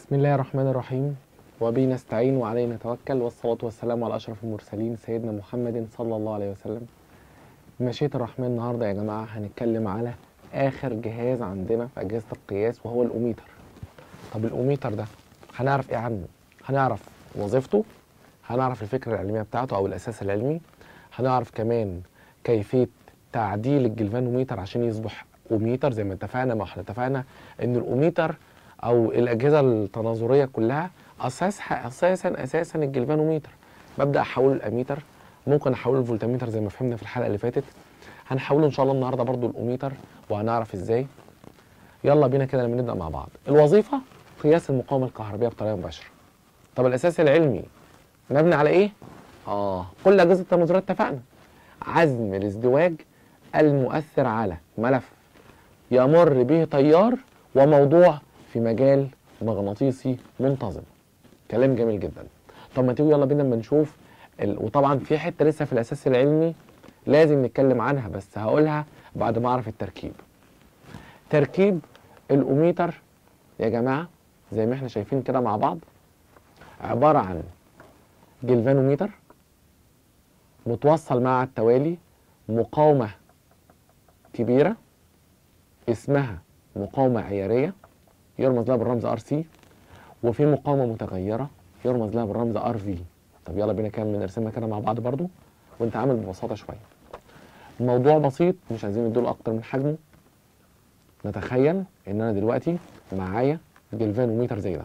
بسم الله الرحمن الرحيم وبه نستعين وعليه نتوكل والصلاة والسلام على أشرف المرسلين سيدنا محمد صلى الله عليه وسلم بمشيئة الرحمن النهاردة يا جماعة هنتكلم على آخر جهاز عندنا في أجهزة القياس وهو الأوميتر طب الأوميتر ده هنعرف إيه عنه؟ هنعرف وظيفته هنعرف الفكرة العلمية بتاعته أو الأساس العلمي هنعرف كمان كيفية تعديل الجلفانوميتر عشان يصبح أوميتر زي ما اتفقنا ما احنا اتفقنا إن الأوميتر او الاجهزه التناظريه كلها اساسها اساسا اساسا الجلفانوميتر ببدا احوله الاميتر ممكن احوله الفولتميتر زي ما فهمنا في الحلقه اللي فاتت هنحوله ان شاء الله النهارده برضو الاوميتر وهنعرف ازاي يلا بينا كده لما نبدا مع بعض الوظيفه قياس المقاومه الكهربائيه بطريقه مباشره طب الاساس العلمي مبني على ايه اه كل اجهزه التناظريه اتفقنا عزم الازدواج المؤثر على ملف يمر به تيار وموضوع في مجال مغناطيسي منتظم كلام جميل جدا طب ما تيجي يلا بينا اما نشوف ال... وطبعا في حته لسه في الاساس العلمي لازم نتكلم عنها بس هقولها بعد ما اعرف التركيب تركيب الاوميتر يا جماعه زي ما احنا شايفين كده مع بعض عباره عن جلفانوميتر متوصل مع التوالي مقاومه كبيره اسمها مقاومه عياريه يرمز لها بالرمز ار سي وفي مقاومه متغيره يرمز لها بالرمز ار في طب يلا بينا كده نرسمها كده مع بعض برضو وانت عامل ببساطه شويه الموضوع بسيط مش عايزين ندول اكتر من حجمه نتخيل ان انا دلوقتي معايا جلفانوميتر زي ده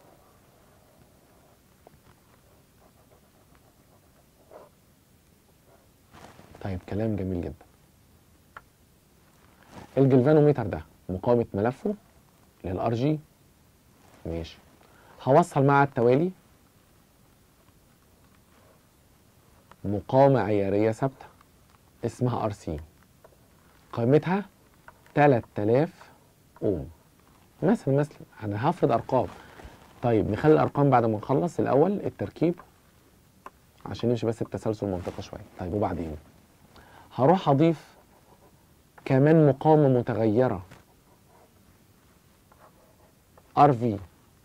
طيب كلام جميل جدا الجلفانوميتر ده مقاومه ملفه للار جي ماشي هوصل مع التوالي مقاومة عيارية ثابتة اسمها ار سي قيمتها 3000 اوم مثلا مثلا انا هفرض ارقام طيب نخلي الارقام بعد ما نخلص الاول التركيب عشان نمشي بس بتسلسل المنطقه شويه طيب وبعدين هروح اضيف كمان مقاومه متغيره ار في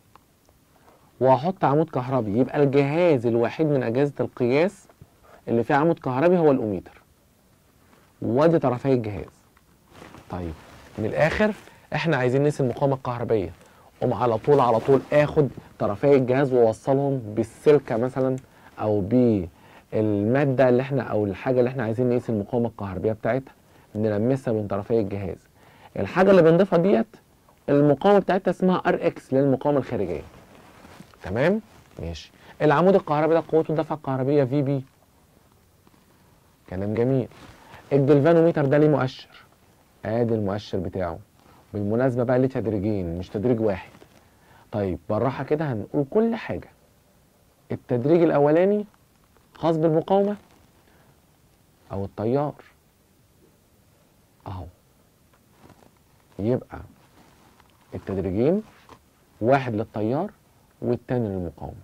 وهحط عمود كهربي يبقى الجهاز الوحيد من اجهزه القياس اللي فيه عمود كهربي هو الاوميتر وادي طرفي الجهاز طيب من الاخر احنا عايزين نقيس المقاومه الكهربيه قوم على طول على طول اخد طرفي الجهاز واوصلهم بالسلكه مثلا او بالماده اللي احنا او الحاجه اللي احنا عايزين نقيس المقاومه الكهربيه بتاعتها نلمسها بين طرفي الجهاز الحاجه اللي بنضيفها ديت المقاومه بتاعتها اسمها ار اكس اللي هي المقاومه الخارجيه تمام ماشي العمود الكهربي ده قوته الدفعه الكهربيه في بي كلام جميل الجلفانوميتر ده ليه مؤشر ادي المؤشر بتاعه بالمناسبه بقى ليه تدريجين مش تدريج واحد طيب بالراحه كده هنقول كل حاجه التدريج الاولاني خاص بالمقاومه او التيار اهو يبقى التدريجين واحد للتيار والتاني للمقاومة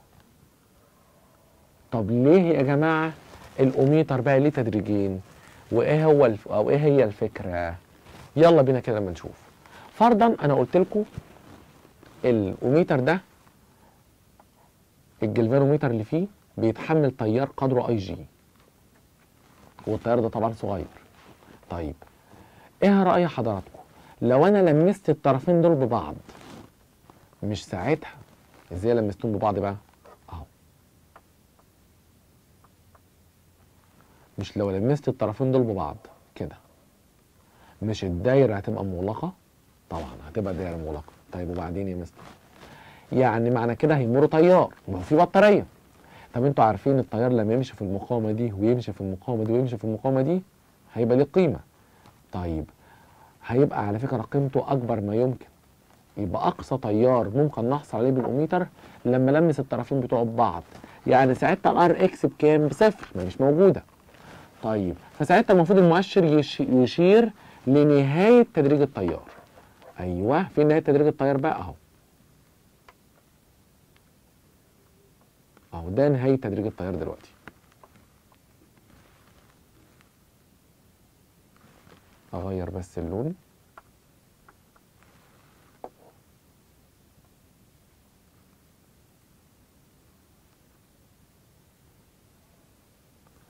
طب ليه يا جماعة الأوميتر بقى ليه تدريجين وإيه هو الف... أو إيه هي الفكرة يلا بينا كده لما نشوف فرضا أنا قلت لكم الأوميتر ده الجلفانوميتر اللي فيه بيتحمل تيار قدره اي جي والتيار ده طبعا صغير طيب ايه رأي حضراتكم لو انا لمست الطرفين دول ببعض مش ساعتها ازاي لمستهم ببعض بقى اهو مش لو لمست الطرفين دول ببعض كده مش الدايره هتبقى مغلقه طبعا هتبقى دايره مغلقه طيب وبعدين يا مستر يعني معنى كده هيمر تيار ما هو في بطاريه طب انتوا عارفين التيار لما يمشي في المقاومه دي ويمشي في المقاومه دي ويمشي في المقاومه دي هيبقى ليه قيمه طيب هيبقى على فكره قيمته اكبر ما يمكن يبقى اقصى تيار ممكن نحصل عليه بالاوميتر لما لمس الطرفين بتوع بعض يعني ساعتها الار اكس بكام بصفر ما مش موجوده طيب فساعتها المفروض المؤشر يش- يشير لنهايه تدريج التيار ايوه في نهايه تدريج التيار بقى اهو اهو ده نهايه تدريج التيار دلوقتي اغير بس اللون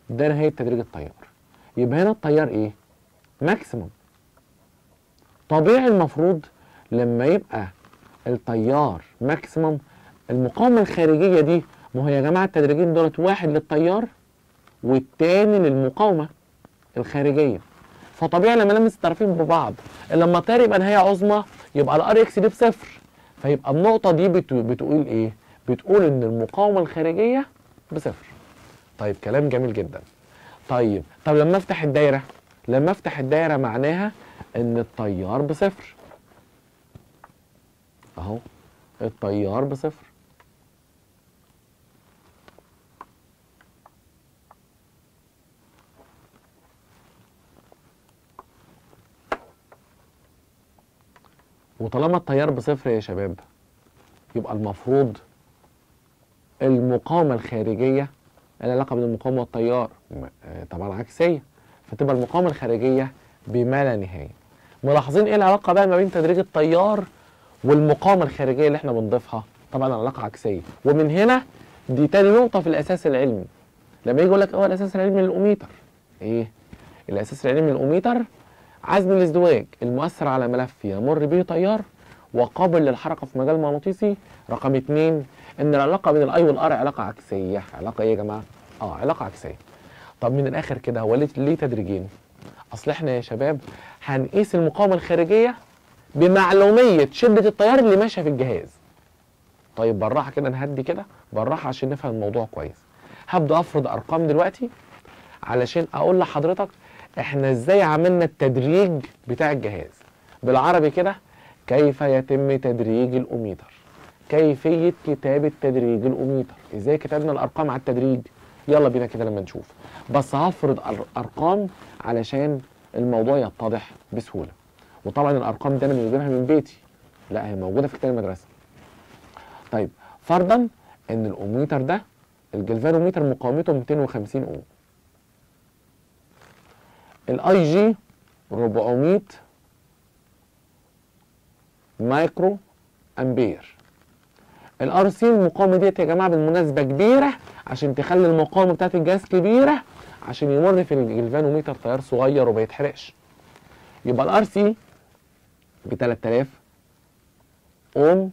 ده نهايه تدريج التيار يبقى هنا التيار ايه ماكسيموم طبيعي المفروض لما يبقى التيار ماكسيموم المقاومه الخارجيه دي ما هو يا جماعه التدريجين دولت واحد للتيار والتاني للمقاومه الخارجيه فطبيعي لما نلمس الطرفين ببعض لما التيار يبقى نهايه عظمى يبقى الار اكس دي بصفر فيبقى النقطه دي بتو- بتقول ايه بتقول ان المقاومه الخارجيه بصفر طيب كلام جميل جدا طيب طب لما افتح الدايره لما افتح الدايره معناها ان التيار بصفر اهو التيار بصفر وطالما التيار بصفر يا شباب يبقى المفروض المقاومة الخارجية العلاقة بين المقاومة والتيار م- آه، طبعا عكسية فتبقى المقاومة الخارجية بما لا نهاية ملاحظين ايه العلاقة بقى ما بين تدريج التيار والمقاومة الخارجية اللي احنا بنضيفها طبعا العلاقة عكسية ومن هنا دي تاني نقطة في الأساس العلمي لما يجي يقول لك هو الأساس العلمي للأوميتر ايه الأساس العلمي للأوميتر عزم الازدواج المؤثر على ملف يمر به تيار وقابل للحركة في مجال مغناطيسي رقم اتنين ان العلاقة بين الاي والار علاقة عكسية علاقة ايه يا جماعة؟ اه علاقة عكسية طب من الاخر كده هو ليه ليه تدريجين؟ اصل احنا يا شباب هنقيس المقاومة الخارجية بمعلومية شدة التيار اللي ماشية في الجهاز طيب بالراحة كده نهدي كده بالراحة عشان نفهم الموضوع كويس هبدأ افرض ارقام دلوقتي علشان اقول لحضرتك احنا ازاي عملنا التدريج بتاع الجهاز بالعربي كده كيف يتم تدريج الاوميتر كيفية كتابة تدريج الاوميتر ازاي كتبنا الارقام على التدريج يلا بينا كده لما نشوف بس هفرض أر- ارقام علشان الموضوع يتضح بسهولة وطبعا الارقام دي انا مش بجيبها من بيتي لا هي موجودة في كتاب المدرسة طيب فرضا ان الاوميتر ده الجلفانوميتر مقاومته 250 اوم الاي جي 400 مايكرو امبير الار سي المقاومه ديت يا جماعه بالمناسبه كبيره عشان تخلي المقاومه بتاعت الجهاز كبيره عشان يمر في الجلفانوميتر تيار صغير وما يتحرقش يبقى الار سي ب 3000 اوم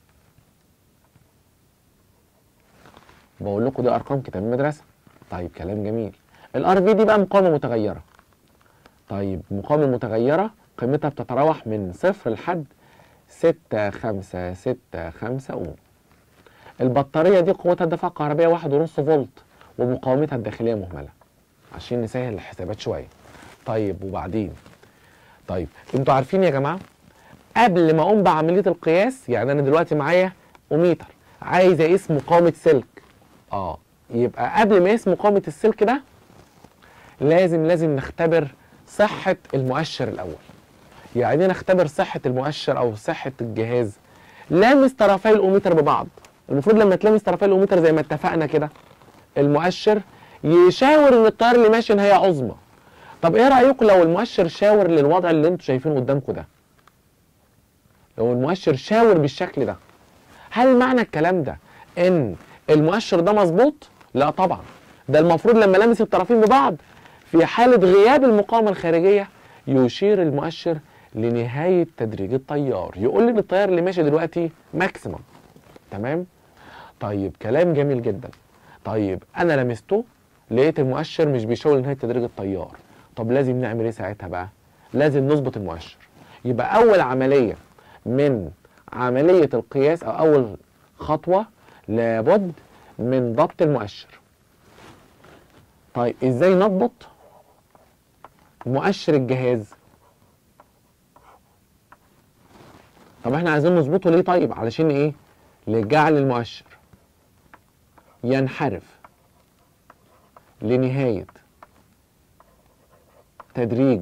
بقول لكم دي ارقام كتاب المدرسه طيب كلام جميل الار في دي بقى مقاومه متغيره طيب المقاومه المتغيره قيمتها بتتراوح من صفر لحد ستة خمسة ستة خمسة أوم البطارية دي قوتها الدفع الكهربائية واحد ونص فولت ومقاومتها الداخلية مهملة عشان نسهل الحسابات شوية طيب وبعدين طيب انتوا عارفين يا جماعة قبل ما اقوم بعملية القياس يعني انا دلوقتي معايا اوميتر عايز اقيس مقاومة سلك اه يبقى قبل ما اقيس مقاومة السلك ده لازم لازم نختبر صحة المؤشر الأول يعني نختبر صحة المؤشر أو صحة الجهاز لامس طرفي الأوميتر ببعض المفروض لما تلامس طرفي الأوميتر زي ما اتفقنا كده المؤشر يشاور إن التيار اللي ماشي نهاية عظمى طب إيه رأيكم لو المؤشر شاور للوضع اللي أنتوا شايفينه قدامكم ده لو المؤشر شاور بالشكل ده هل معنى الكلام ده ان المؤشر ده مظبوط لا طبعا ده المفروض لما لمس الطرفين ببعض في حالة غياب المقاومة الخارجية يشير المؤشر لنهاية تدريج التيار يقول لي ان التيار اللي ماشي دلوقتي ماكسيمم تمام طيب كلام جميل جدا طيب انا لمسته لقيت المؤشر مش بيشاور لنهاية تدريج التيار طب لازم نعمل ايه ساعتها بقى لازم نظبط المؤشر يبقى اول عملية من عملية القياس او اول خطوة لابد من ضبط المؤشر طيب ازاي نضبط مؤشر الجهاز طب احنا عايزين نظبطه ليه طيب علشان ايه لجعل المؤشر ينحرف لنهاية تدريج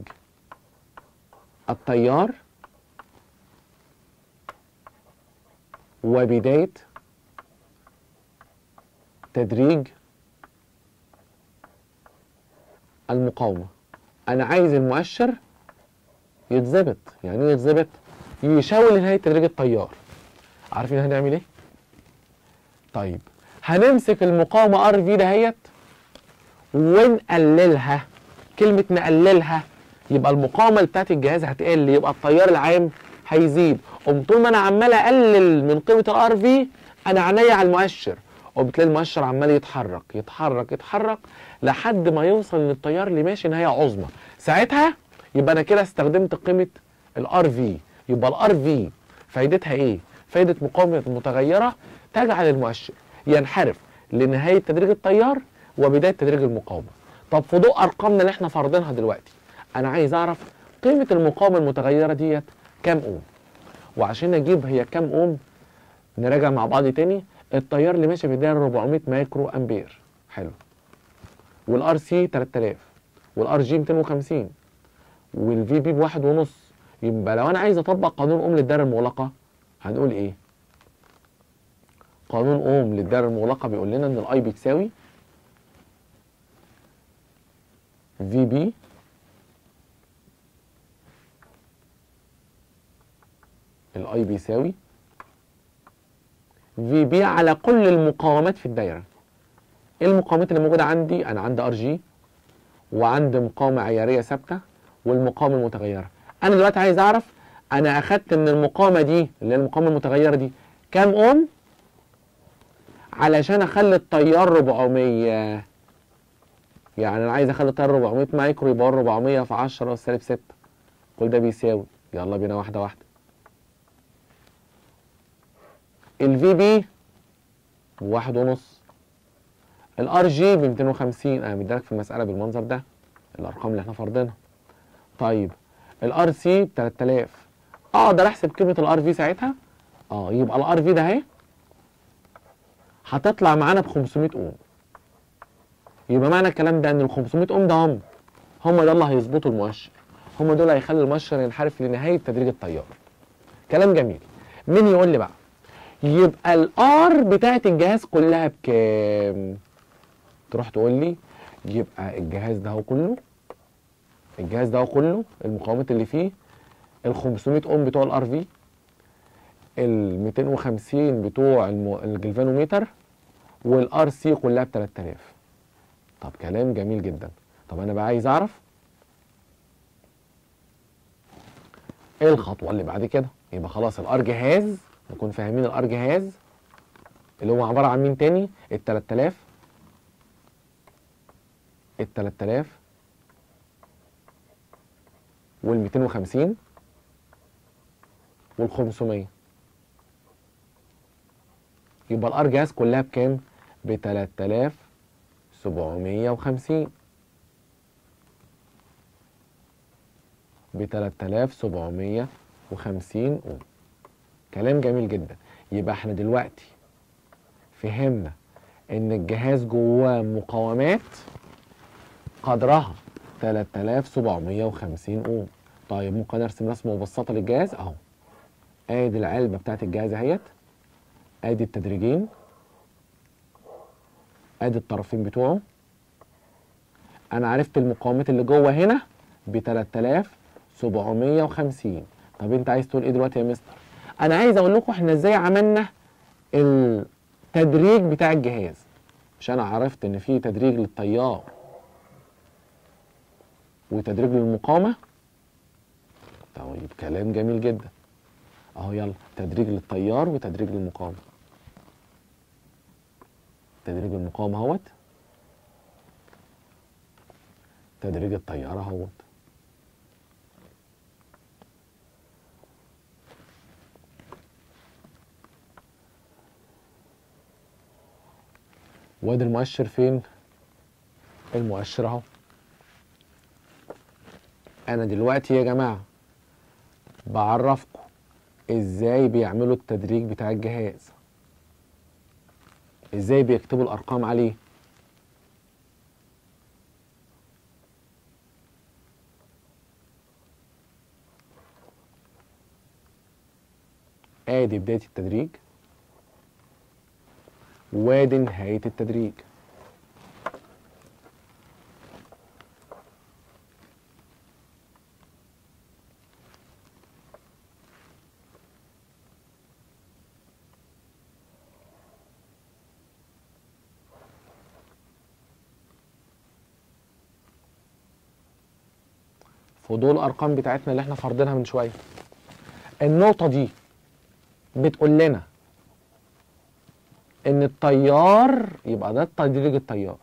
التيار وبداية تدريج المقاومة أنا عايز المؤشر يتظبط يعني ايه يتظبط يشاور لنهاية تدريج التيار عارفين هنعمل ايه طيب هنمسك المقاومة ار في دهيت ونقللها كلمة نقللها يبقى المقاومة بتاعت الجهاز هتقل يبقى التيار العام هيزيد قوم طول ما انا عمال اقلل من قيمة الار في انا عينيا على المؤشر قوم تلاقي المؤشر عمال يتحرك يتحرك يتحرك لحد ما يوصل ان التيار اللي ماشي نهاية عظمى ساعتها يبقى انا كده استخدمت قيمة الار في يبقى الار في فايدتها ايه؟ فايدة مقاومة متغيرة تجعل المؤشر ينحرف لنهاية تدريج التيار وبداية تدريج المقاومة طب في ضوء ارقامنا اللي احنا فارضينها دلوقتي انا عايز اعرف قيمة المقاومة المتغيرة ديت كام اوم وعشان اجيب هي كام اوم نراجع مع بعض تاني التيار اللي ماشي بداية 400 مايكرو امبير حلو والار سي 3000 والار جي 250 والفي بي بواحد ونص يبقى لو انا عايز اطبق قانون اوم للدائره المغلقه هنقول ايه قانون اوم للدائره المغلقه بيقول لنا ان الاي بتساوي في بي الاي بيساوي في بي على كل المقاومات في الدايره ايه المقاومات اللي موجوده عندي انا عندي ار جي وعندي مقاومه عياريه ثابته والمقاومه المتغيره انا دلوقتي عايز اعرف انا اخدت من المقاومه دي اللي هي المقاومه المتغيره دي كام اوم علشان اخلي التيار 400 يعني انا عايز اخلي التيار 400 مايكرو يبقى 400 في 10 سالب 6 كل ده بيساوي يلا بينا واحده واحده الفي بي بواحد ونص الار جي ب 250 انا مديلك في المساله بالمنظر ده الارقام اللي احنا فارضينها طيب الار سي ب 3000 اقدر احسب قيمه الار في ساعتها اه يبقى الار في ده اهي هتطلع معانا ب 500 اوم يبقى معنى الكلام ده ان ال 500 اوم ده هم هم ده اللي هيظبطوا المؤشر هم دول هيخلوا المؤشر ينحرف لنهايه تدريج التيار كلام جميل مين يقول لي بقى يبقى الار بتاعت الجهاز كلها بكام تروح تقول لي يبقى الجهاز ده هو كله الجهاز ده هو كله المقاومات اللي فيه ال 500 اوم بتوع الار في ال 250 بتوع الم- الجلفانوميتر والار سي كلها ب 3000 طب كلام جميل جدا طب انا بقى عايز اعرف ايه الخطوه اللي بعد كده يبقى خلاص الار جهاز نكون فاهمين الار جهاز اللي هو عباره عن مين تاني ال 3000 ال 3000 وال 250 وال 500 يبقى الار جهاز كلها بكام؟ ب 3750 ب 3750 اوم كلام جميل جدا يبقى احنا دلوقتي فهمنا ان الجهاز جواه مقاومات قدرها 3750 اوم طيب ممكن ارسم رسمه مبسطه للجهاز اهو ادي العلبه بتاعت الجهاز اهيت ادي التدريجين ادي الطرفين بتوعه انا عرفت المقاومات اللي جوه هنا ب 3750 طب انت عايز تقول ايه دلوقتي يا مستر انا عايز اقول لكم احنا ازاي عملنا التدريج بتاع الجهاز مش انا عرفت ان في تدريج للتيار وتدريج للمقاومه طيب كلام جميل جدا اهو يلا تدريج للتيار وتدريج للمقاومه تدريج المقاومه اهوت تدريج التيار اهوت وادي المؤشر فين المؤشر اهو انا دلوقتي يا جماعه بعرفكم ازاي بيعملوا التدريج بتاع الجهاز ازاي بيكتبوا الارقام عليه ادي بدايه التدريج وادي نهايه التدريج ودول الارقام بتاعتنا اللي احنا فارضينها من شويه النقطه دي بتقول لنا ان التيار يبقى ده تدريج التيار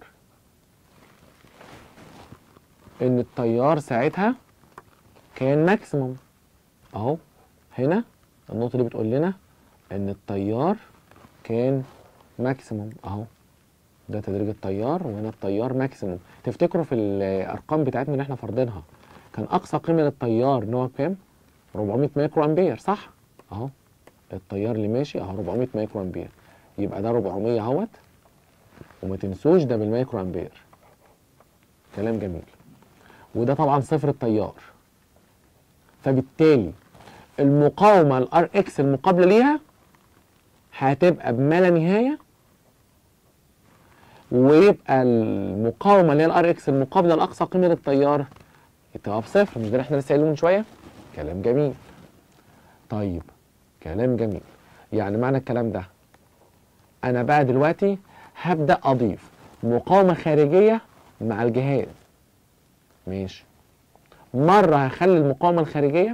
ان التيار ساعتها كان ماكسيموم اهو هنا النقطه دي بتقول لنا ان التيار كان ماكسيموم اهو ده تدريج التيار وهنا التيار ماكسيموم تفتكروا في الارقام بتاعتنا اللي احنا فارضينها كان اقصى قيمه للتيار ان هو كام 400 مايكرو امبير صح اهو التيار اللي ماشي اهو 400 مايكرو امبير يبقى ده 400 اهوت وما تنسوش ده بالمايكرو امبير كلام جميل وده طبعا صفر التيار فبالتالي المقاومه الار اكس المقابله ليها هتبقى بما لا نهايه ويبقى المقاومه اللي هي الار اكس المقابله لاقصى قيمه للتيار تبقى بصفر مش ده اللي احنا لسه قايلينه من شويه كلام جميل طيب كلام جميل يعني معنى الكلام ده انا بقى دلوقتي هبدا اضيف مقاومه خارجيه مع الجهاز ماشي مره هخلي المقاومه الخارجيه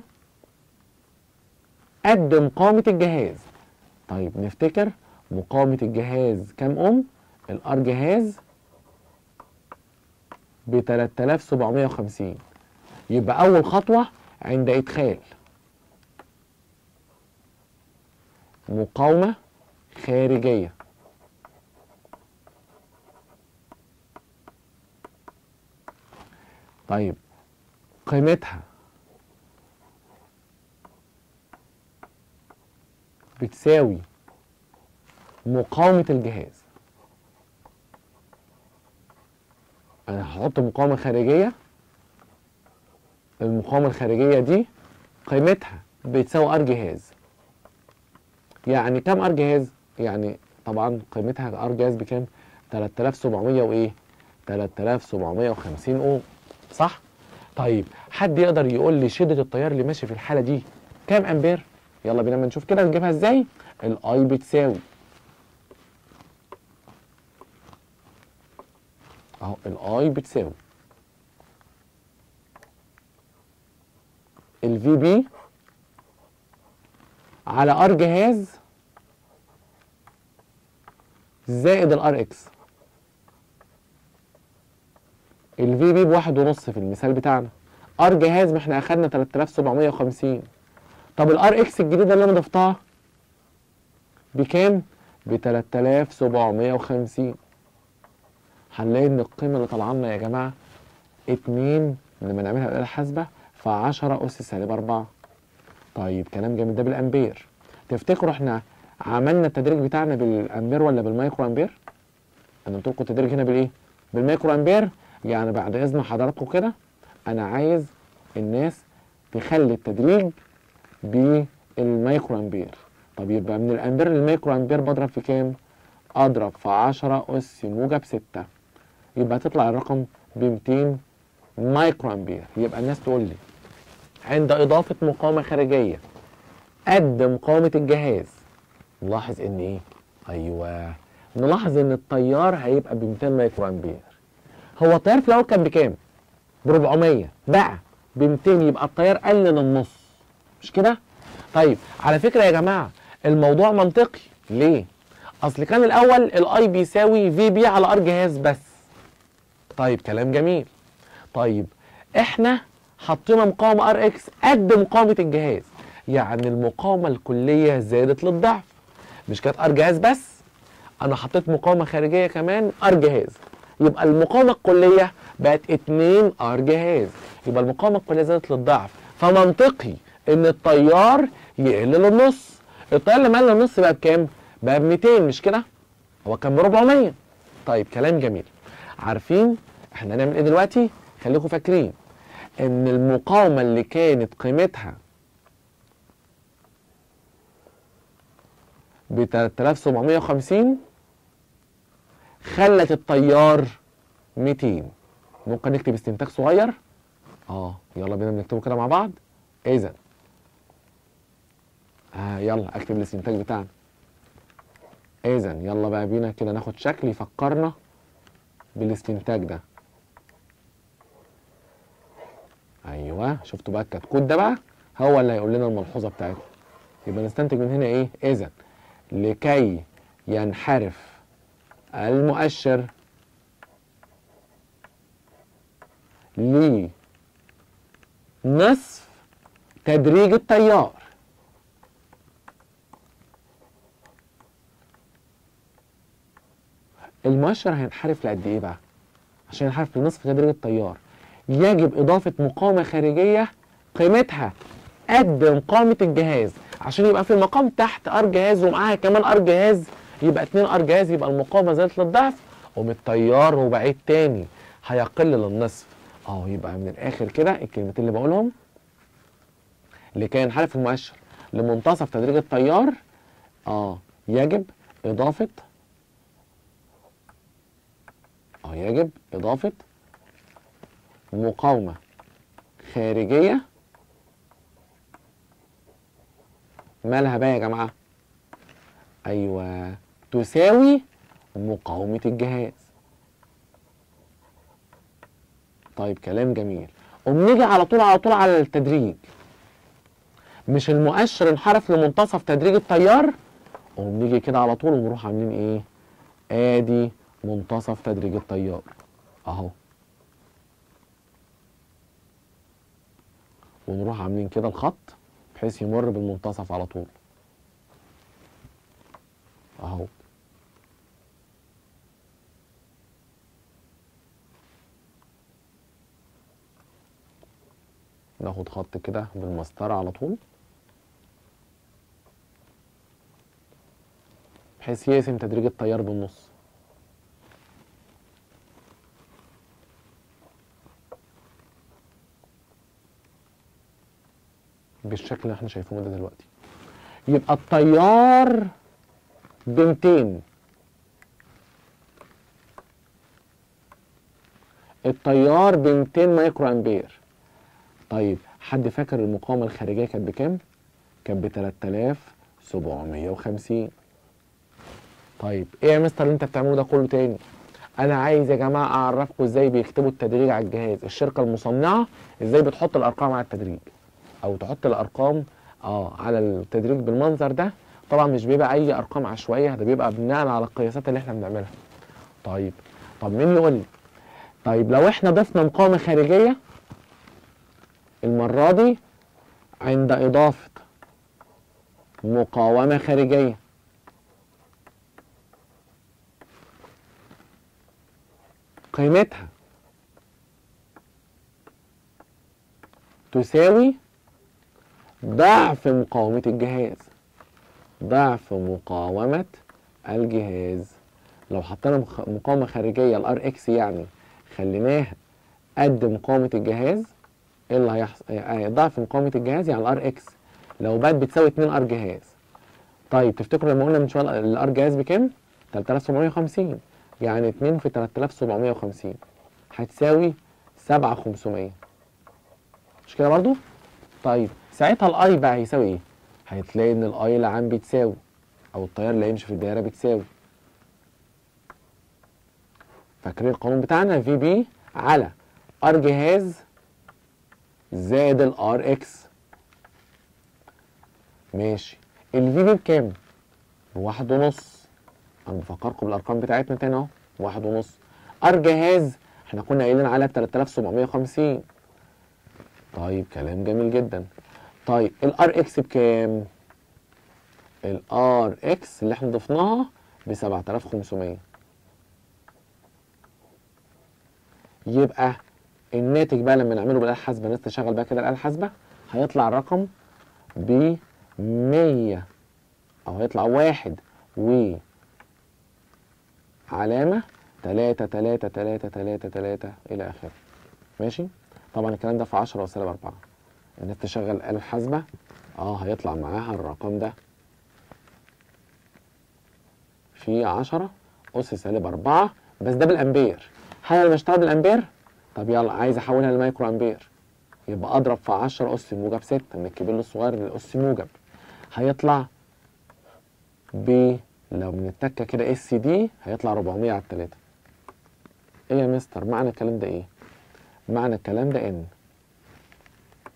قد مقاومه الجهاز طيب نفتكر مقاومه الجهاز كام اوم الار جهاز ب 3750 يبقى اول خطوه عند ادخال مقاومه خارجيه طيب قيمتها بتساوي مقاومة الجهاز أنا هحط مقاومة خارجية المقاومة الخارجية دي قيمتها بتساوي ار جهاز يعني كام ار جهاز؟ يعني طبعا قيمتها ار جهاز بكام؟ 3700 وايه؟ 3750 اوم صح؟ طيب حد يقدر يقول لي شدة التيار اللي ماشي في الحالة دي كام امبير؟ يلا بينا ما نشوف كده نجيبها ازاي؟ الاي بتساوي اهو الاي بتساوي الفي بي على ار جهاز زائد الار اكس الفي بي بواحد ونص في المثال بتاعنا ار جهاز ما احنا اخدنا 3750 طب الار اكس الجديده اللي انا ضفتها بكام؟ ب 3750 هنلاقي ان القيمه اللي طالعه لنا يا جماعه 2 لما نعملها بالاله الحاسبه ف 10 اس سالب 4 طيب كلام جميل ده بالامبير تفتكروا احنا عملنا التدريج بتاعنا بالامبير ولا بالمايكرو امبير؟ انا قلت لكم التدريج هنا بالايه؟ بالمايكرو امبير يعني بعد اذن حضراتكم كده انا عايز الناس تخلي التدريج بالمايكرو امبير طب يبقى من الامبير للمايكرو امبير بضرب في كام؟ اضرب في 10 اس موجب 6 يبقى تطلع الرقم ب 200 مايكرو امبير يبقى الناس تقول لي عند اضافه مقاومه خارجيه قد مقاومه الجهاز نلاحظ ان ايه؟ ايوه نلاحظ ان التيار هيبقى ب 200 مايكرو امبير هو التيار في الاول كان بكام؟ ب 400 بقى ب 200 يبقى التيار قل للنص مش كده؟ طيب على فكره يا جماعه الموضوع منطقي ليه؟ اصل كان الاول الاي بيساوي في بي على ار جهاز بس طيب كلام جميل طيب احنا حطينا مقاومه ار اكس قد مقاومه الجهاز يعني المقاومه الكليه زادت للضعف مش كانت ار جهاز بس انا حطيت مقاومه خارجيه كمان ار جهاز يبقى المقاومه الكليه بقت 2 ار جهاز يبقى المقاومه الكليه زادت للضعف فمنطقي ان التيار يقل للنص التيار اللي مال للنص بقى بكام بقى ب 200 مش كده هو كان ب 400 طيب كلام جميل عارفين احنا هنعمل ايه دلوقتي خليكم فاكرين ان المقاومه اللي كانت قيمتها ب 3750 خلت التيار 200 ممكن نكتب استنتاج صغير اه يلا بينا بنكتبه كده مع بعض اذا آه يلا اكتب الاستنتاج بتاعنا اذا يلا بقى بينا كده ناخد شكل يفكرنا بالاستنتاج ده ايوه ايوه شفتوا بقى الكتكوت ده بقى هو اللي هيقول لنا الملحوظه بتاعتنا يبقى نستنتج من هنا ايه اذا لكي ينحرف المؤشر لنصف تدريج التيار المؤشر هينحرف لقد ايه بقى عشان ينحرف لنصف تدريج التيار يجب اضافه مقاومه خارجيه قيمتها قد مقاومه الجهاز عشان يبقى في المقام تحت ار جهاز ومعاها كمان ار جهاز يبقى 2 ار جهاز يبقى المقاومه زادت للضعف ومن التيار وبعيد تاني هيقل للنصف اه يبقى من الاخر كده الكلمتين اللي بقولهم لكي ينحرف المؤشر لمنتصف تدريج التيار اه يجب اضافه اه يجب اضافه مقاومه خارجيه مالها بقى يا جماعه ايوه تساوي مقاومه الجهاز طيب كلام جميل وبنيجي على طول على طول على التدريج مش المؤشر انحرف لمنتصف تدريج التيار وبنيجي كده على طول ونروح عاملين ايه ادي منتصف تدريج التيار اهو ونروح عاملين كده الخط بحيث يمر بالمنتصف على طول اهو ناخد خط كده بالمسطرة على طول بحيث يقسم تدريج التيار بالنص بالشكل اللي احنا شايفينه ده دلوقتي يبقى التيار ب 200 التيار ب 200 مايكرو امبير طيب حد فاكر المقاومة الخارجية كانت بكام؟ كانت ب 3750 طيب ايه يا مستر اللي انت بتعمله ده كله تاني؟ انا عايز يا جماعة اعرفكم ازاي بيكتبوا التدريج على الجهاز الشركة المصنعة ازاي بتحط الارقام على التدريج او تحط الارقام اه على التدريج بالمنظر ده طبعا مش بيبقى اي ارقام عشوائيه ده بيبقى بناء على القياسات اللي احنا بنعملها طيب طب مين يقول لي طيب لو احنا ضفنا مقاومه خارجيه المره دي عند اضافه مقاومه خارجيه قيمتها تساوي ضعف مقاومة الجهاز ضعف مقاومة الجهاز لو حطينا مخ- مقاومة خارجية الار اكس يعني خليناها قد مقاومة الجهاز ايه اللي هيحصل؟ آه، ضعف مقاومة الجهاز يعني الار اكس لو بقت بتساوي 2 ار جهاز طيب تفتكروا لما قلنا من شوية الار جهاز بكام؟ 3750 يعني 2 في 3750 هتساوي 7500 مش كده برضو؟ طيب ساعتها الاي بقى هيساوي ايه؟ هتلاقي ان الاي العام بتساوي او التيار اللي هيمشي في الدايره بتساوي فاكرين القانون بتاعنا في بي على ار جهاز زائد الار اكس ماشي الفي بي بكام؟ بواحد ونص انا بفكركم بالارقام بتاعتنا تاني اهو واحد ونص ار جهاز احنا كنا قايلين على 3750 طيب كلام جميل جدا طيب الار اكس بكام الار اكس اللي احنا ضفناها ب 7500 يبقى الناتج بقى لما نعمله بالاله الحاسبه الناس تشغل بقى كده الاله الحاسبه هيطلع الرقم ب 100 او هيطلع واحد و علامة تلاتة تلاتة تلاتة تلاتة تلاتة إلى آخره ماشي طبعا الكلام ده في عشرة وسالب أربعة الناس تشغل الآلة الحاسبة اه هيطلع معاها الرقم ده في عشرة أس سالب أربعة بس ده بالأمبير هل أنا بشتغل بالأمبير؟ طب يلا عايز أحولها لمايكرو أمبير يبقى أضرب في عشرة أس موجب ستة من الكبير للصغير للأس موجب هيطلع ب لو من التكه كده اس دي هيطلع 400 على التلاتة ايه يا مستر معنى الكلام ده ايه معنى الكلام ده ان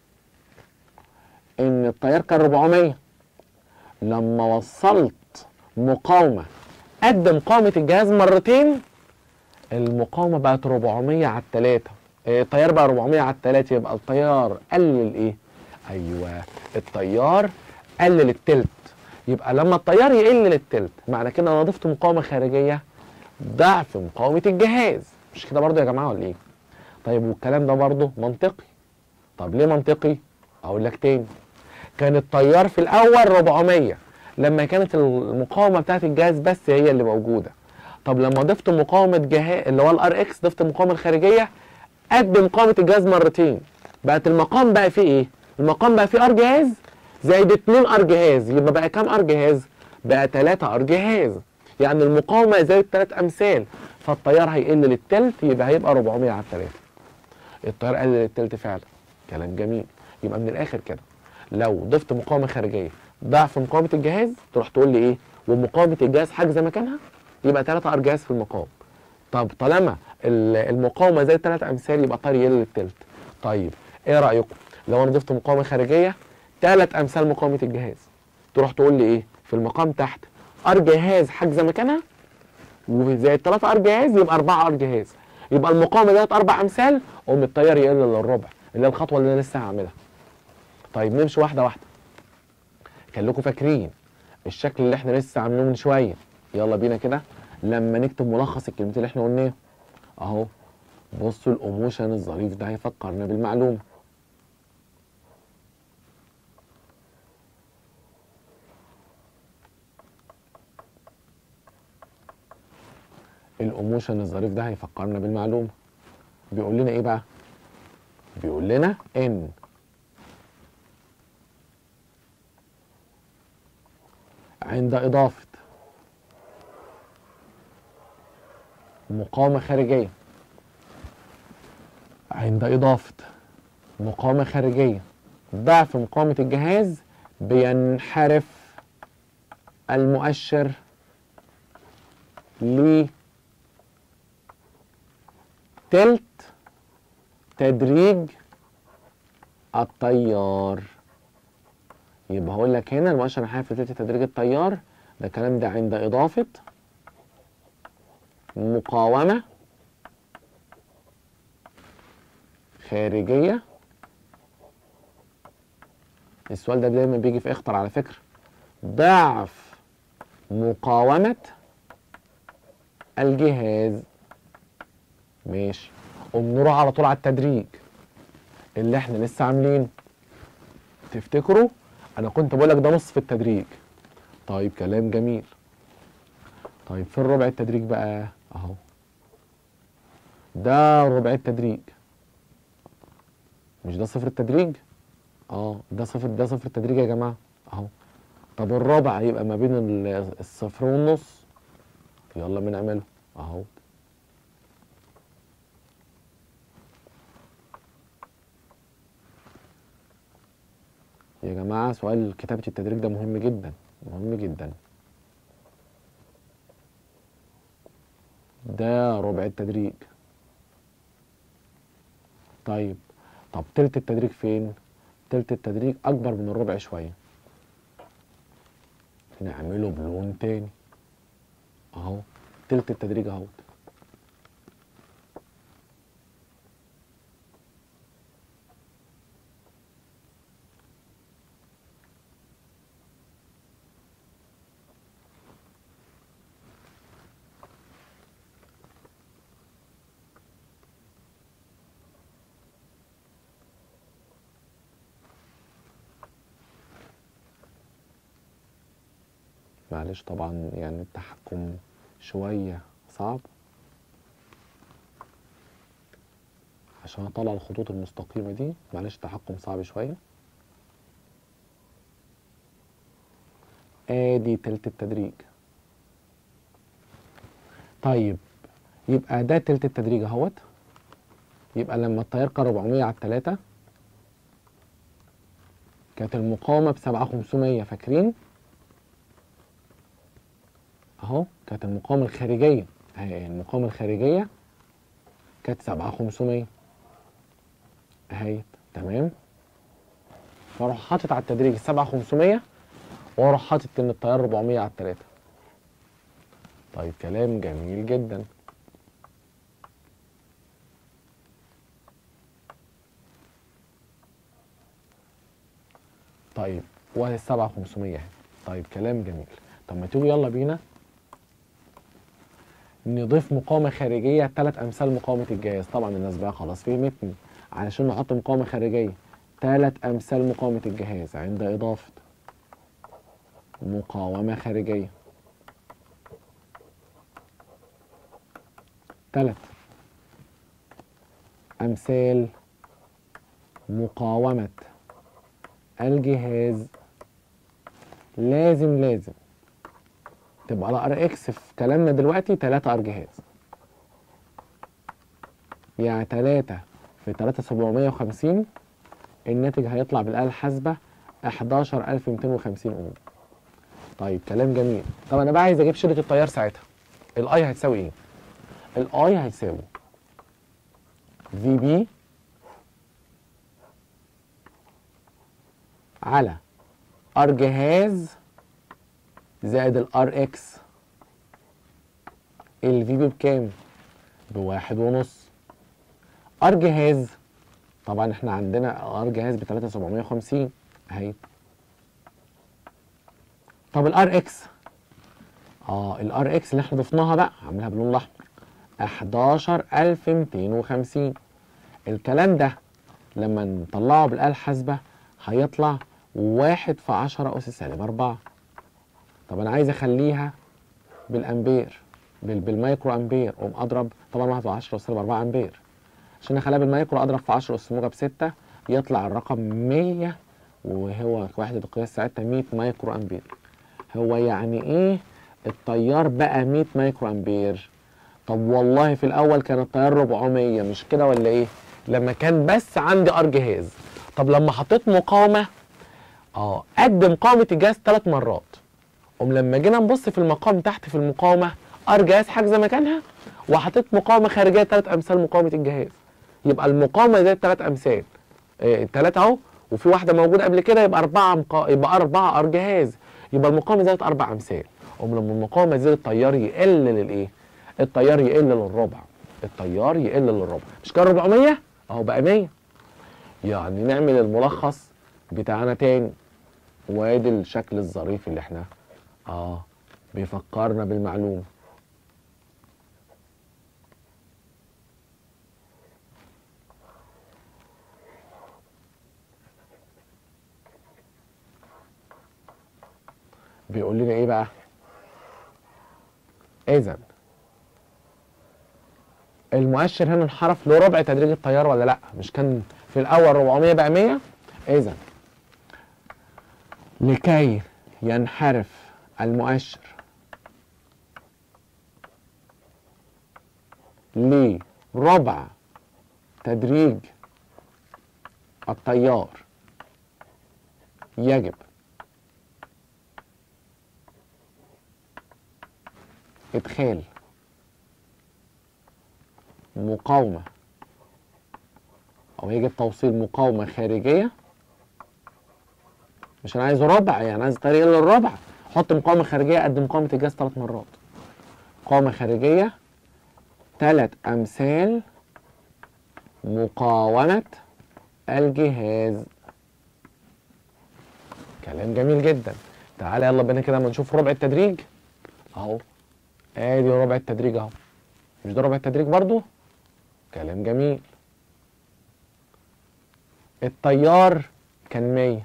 ان التيار كان 400 لما وصلت مقاومة قد مقاومة الجهاز مرتين المقاومة بقت 400 على التلاتة إيه، التيار بقى 400 على التلاتة يبقى التيار قلل ايه؟ ايوه التيار قلل التلت يبقى لما التيار يقل للتلت معنى كده انا ضفت مقاومة خارجية ضعف مقاومة الجهاز مش كده برضو يا جماعة ولا ايه؟ طيب والكلام ده برضو منطقي طب ليه منطقي؟ اقول لك تاني كان التيار في الاول 400 لما كانت المقاومه بتاعت الجهاز بس هي اللي موجوده طب لما ضفت مقاومه جهاز اللي هو الار اكس ضفت المقاومه الخارجيه قد مقاومه الجهاز مرتين بقت المقام بقى فيه ايه المقام بقى فيه ار جهاز زائد 2 ار جهاز يبقى بقى كام ار جهاز بقى 3 ار جهاز يعني المقاومه زادت 3 امثال فالتيار هيقل للتلت يبقى هيبقى 400 على 3 التيار قل للتلت فعلا كلام جميل يبقى من الاخر كده لو ضفت مقاومه خارجيه ضعف مقاومه الجهاز تروح تقول لي ايه ومقاومه الجهاز حاجزه مكانها يبقى 3 ار جهاز في المقاومه طب طالما ال- المقاومه زي 3 امثال يبقى التيار يقل للتلت طيب ايه رايكم لو انا ضفت مقاومه خارجيه 3 امثال مقاومه الجهاز تروح تقول لي ايه في المقام تحت ار جهاز حاجزه مكانها وزي 3 ار جهاز يبقى 4 ار جهاز يبقى المقاومه ديت اربع امثال قوم التيار يقل للربع اللي هي الخطوه اللي انا لسه هعملها طيب نمشي واحده واحده خليكم فاكرين الشكل اللي احنا لسه عاملينه من شويه يلا بينا كده لما نكتب ملخص الكلمتين اللي احنا قلناه اهو بصوا الايموشن الظريف ده هيفكرنا بالمعلومه الايموشن الظريف ده هيفكرنا بالمعلومه بيقول لنا ايه بقى بيقول لنا ان عند إضافة مقاومة خارجية عند إضافة مقاومة خارجية ضعف مقاومة الجهاز بينحرف المؤشر ل تلت تدريج التيار يبقى هقول لك هنا المؤشر انحراف في تلت تدريج التيار ده الكلام ده عند إضافة مقاومة خارجية السؤال ده دايما بيجي في اختر على فكرة ضعف مقاومة الجهاز ماشي قوم نروح على طول على التدريج اللي احنا لسه عاملينه تفتكروا انا كنت بقول لك ده نص في التدريج طيب كلام جميل طيب فين ربع التدريج بقى اهو ده ربع التدريج مش ده صفر التدريج اه ده صفر ده صفر التدريج يا جماعه اهو طب الربع يبقى ما بين ال- الصفر والنص يلا بنعمله اهو يا جماعة سؤال كتابة التدريج ده مهم جدا مهم جدا ده ربع التدريج طيب طب تلت التدريج فين؟ تلت التدريج أكبر من الربع شوية نعمله بلون تاني أهو تلت التدريج أهو معلش طبعا يعني التحكم شوية صعب عشان اطلع الخطوط المستقيمة دي معلش التحكم صعب شوية ادي تلت التدريج طيب يبقى ده تلت التدريج اهوت يبقى لما التيار كان 400 على التلاتة كانت المقاومة بسبعة خمسمية فاكرين؟ اهو كانت المقاومة الخارجية اهي المقاومة الخارجية كانت سبعة خمسمية اهي تمام فاروح حاطط على التدريج السبعة 500 واروح حاطط ان التيار 400 على التلاتة طيب كلام جميل جدا طيب وهي السبعة 500 اهي طيب كلام جميل طب ما تيجي يلا بينا نضيف مقاومة خارجية ثلاث أمثال مقاومة الجهاز طبعا الناس بقى خلاص فهمتني علشان نحط مقاومة خارجية ثلاث أمثال مقاومة الجهاز عند إضافة مقاومة خارجية ثلاث أمثال مقاومة الجهاز لازم لازم تبقى الار اكس في كلامنا دلوقتي 3 ار جهاز يعني 3 في 3750 الناتج هيطلع بالآلة الحاسبة 11250 اوم طيب كلام جميل طب انا بقى عايز اجيب شدة التيار ساعتها الاي هتساوي ايه الاي هيساوي في بي على ار جهاز زائد الار اكس الفي بي بكام بواحد ونص ار جهاز طبعا احنا عندنا ار جهاز ب 3750 اهي طب الار اكس اه الار اكس اللي احنا ضفناها بقى عاملها باللون الاحمر 11250 الكلام ده لما نطلعه بالآلة الحاسبة هيطلع واحد في عشرة أس سالب أربعة طب أنا عايز أخليها بالأمبير بال- بالمايكرو أمبير أقوم أضرب طبعا واحد في عشرة أس سالب أربعة أمبير عشان أخليها بالمايكرو أضرب في عشرة أس موجب ستة يطلع الرقم مية وهو وحدة القياس ساعتها مية مايكرو أمبير هو يعني إيه التيار بقى مية مايكرو أمبير طب والله في الأول كان التيار 400 مش كده ولا إيه لما كان بس عندي ار جهاز طب لما حطيت مقاومه اه قد مقاومه الجهاز ثلاث مرات قوم لما جينا نبص في المقام تحت في المقاومه ار جهاز حاجزه مكانها وحطيت مقاومه خارجيه ثلاث امثال مقاومه الجهاز يبقى المقاومه زي ثلاث امثال إيه ثلاثه اهو وفي واحده موجوده قبل كده يبقى اربعه مقا... يبقى اربعه ار جهاز يبقى المقاومه زادت اربع امثال قوم لما المقاومه زادت التيار يقل للايه؟ التيار يقل للربع التيار يقل للربع مش كان 400 اهو بقى 100 يعني نعمل الملخص بتاعنا تاني وادي الشكل الظريف اللي احنا اه بيفكرنا بالمعلومه بيقول لنا ايه بقى اذا المؤشر هنا انحرف لربع تدريج التيار ولا لا مش كان في الاول 400 بقى 100 اذا لكي ينحرف المؤشر لربع تدريج التيار يجب ادخال مقاومة أو يجب توصيل مقاومة خارجية مش أنا عايزه ربع يعني عايز طريق للربع حط مقاومة خارجية قد مقاومة الجهاز ثلاث مرات مقاومة خارجية ثلاث أمثال مقاومة الجهاز كلام جميل جدا تعالى يلا بينا كده اما نشوف ربع التدريج اهو ادي ربع التدريج اهو مش ده ربع التدريج برضو كلام جميل التيار كان 100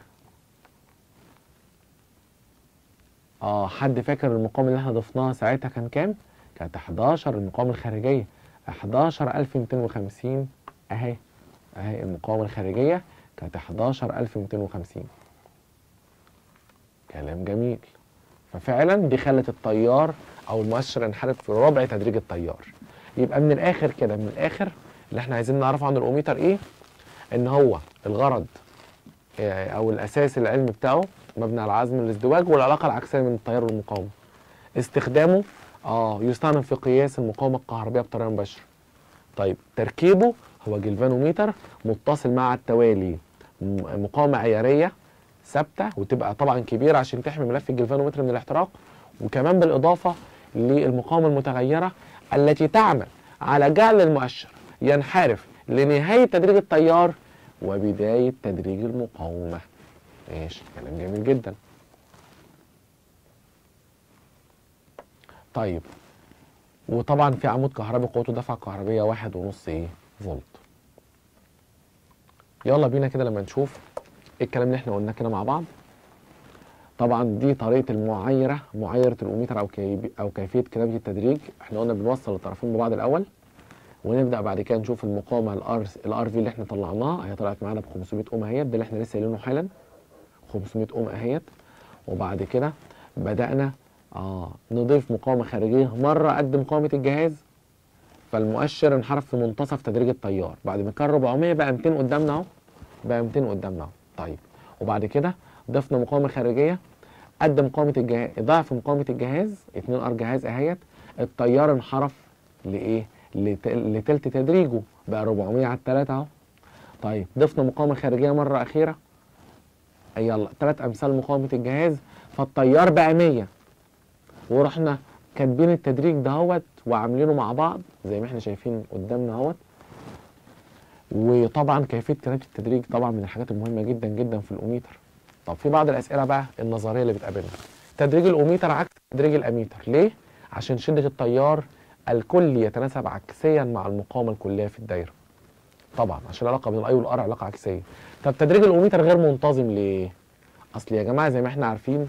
اه حد فاكر المقاومة اللي احنا ضفناها ساعتها كان كام؟ كانت 11 المقاومة الخارجية 11250 اهي اهي المقاومة الخارجية كانت 11250 كلام جميل ففعلا دي خلت التيار او المؤشر انحرف في ربع تدريج التيار يبقى من الاخر كده من الاخر اللي احنا عايزين نعرفه عن الاوميتر ايه ان هو الغرض آه، او الاساس العلمي بتاعه مبني على عزم الازدواج والعلاقه العكسيه من التيار والمقاومه استخدامه اه يستخدم في قياس المقاومه الكهربائيه بطريقه مباشره طيب تركيبه هو جلفانوميتر متصل مع التوالي م- مقاومه عياريه ثابته وتبقى طبعا كبيره عشان تحمي ملف الجلفانومتر من الاحتراق وكمان بالاضافه للمقاومه المتغيره التي تعمل على جعل المؤشر ينحرف لنهايه تدريج التيار وبدايه تدريج المقاومه ماشي كلام جميل جدا طيب وطبعا في عمود كهربي قوته دفعه كهربيه واحد ونص ايه فولت يلا بينا كده لما نشوف ايه الكلام اللي احنا قلناه كده مع بعض طبعا دي طريقه المعايره معايره الاوميتر او كيبي او كيفيه كتابه التدريج احنا قلنا بنوصل الطرفين ببعض الاول ونبدا بعد كده نشوف المقاومه الار الار في اللي احنا طلعناها هي طلعت معانا ب 500 اوم اهيت ده اللي احنا لسه قايلينه حالا 500 اوم اهيت وبعد كده بدانا اه نضيف مقاومه خارجيه مره قد مقاومه الجهاز فالمؤشر انحرف في منتصف تدريج التيار بعد ما كان 400 بقى 200 قدامنا اهو بقى 200 قدامنا اهو طيب وبعد كده ضفنا مقاومه خارجيه قد مقاومه الجهاز ضعف مقاومه الجهاز 2 ار جهاز اهيت التيار انحرف لايه لت- لتلت تدريجه بقى 400 على الثلاثه اهو طيب ضفنا مقاومه خارجيه مره اخيره يلا ثلاث امثال مقاومه الجهاز فالتيار بقى 100 ورحنا كاتبين التدريج دهوت وعاملينه مع بعض زي ما احنا شايفين قدامنا اهوت وطبعا كيفيه كتابه التدريج طبعا من الحاجات المهمه جدا جدا في الاوميتر طب في بعض الاسئله بقى النظريه اللي بتقابلنا تدريج الاوميتر عكس تدريج الاميتر ليه عشان شده التيار الكلي يتناسب عكسيا مع المقاومه الكليه في الدايره طبعا عشان العلاقه بين الاي والار علاقه عكسيه طب تدريج الاوميتر غير منتظم ليه اصل يا جماعه زي ما احنا عارفين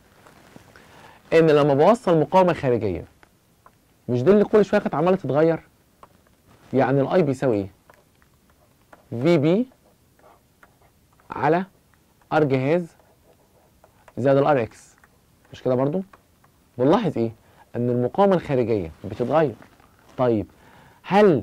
ان لما بوصل مقاومه خارجيه مش دي اللي كل شويه كانت عماله تتغير يعني الاي بيساوي ايه في بي على ار جهاز زائد الار اكس مش كده برضو بنلاحظ ايه ان المقاومه الخارجيه بتتغير طيب هل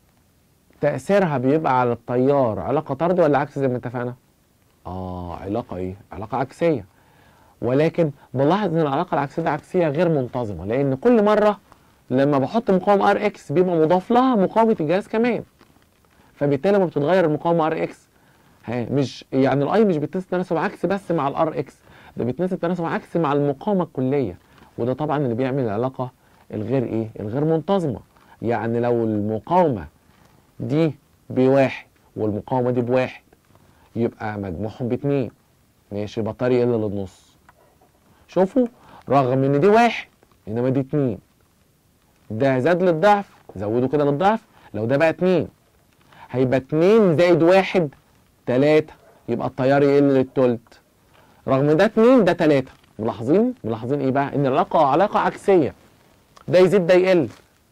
تاثيرها بيبقى على التيار علاقه طردي ولا عكس زي ما اتفقنا اه علاقه ايه علاقه عكسيه ولكن بلاحظ ان العلاقه العكسيه دي عكسيه غير منتظمه لان كل مره لما بحط مقاومه ار اكس بيبقى مضاف لها مقاومه الجهاز كمان فبالتالي لما بتتغير المقاومه ار اكس ها مش يعني الاي مش بتناسب تناسب عكسي بس مع الار اكس ده بتناسب تناسب عكسي مع المقاومه الكليه وده طبعا اللي بيعمل العلاقه الغير ايه الغير منتظمه يعني لو المقاومه دي بواحد والمقاومه دي بواحد يبقى مجموعهم باتنين ماشي البطاريه يقل للنص شوفوا رغم ان دي واحد انما دي اتنين ده زاد للضعف زودوا كده للضعف لو ده بقى اتنين هيبقى اتنين زائد واحد تلاتة يبقى التيار يقل للتلت رغم ده اتنين ده تلاتة ملاحظين ملاحظين ايه بقى ان العلاقة علاقة عكسية ده يزيد ده يقل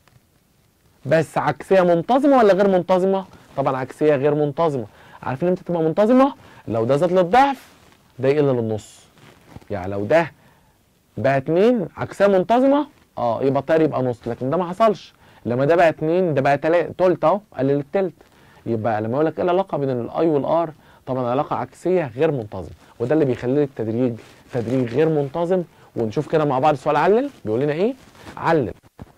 بس عكسية منتظمة ولا غير منتظمة طبعا عكسية غير منتظمة عارفين امتى تبقى منتظمة لو ده زاد للضعف ده يقل للنص يعني لو ده بقى اتنين عكسية منتظمة اه يبقى التيار يبقى نص لكن ده ما حصلش لما ده بقى اتنين ده بقى تلاتة تلت اهو قلل التلت يبقى لما اقول لك ايه العلاقه بين الاي والار طبعا علاقه عكسيه غير منتظمه وده اللي بيخلي التدريج تدريج غير منتظم ونشوف كده مع بعض سؤال علل بيقول لنا ايه علل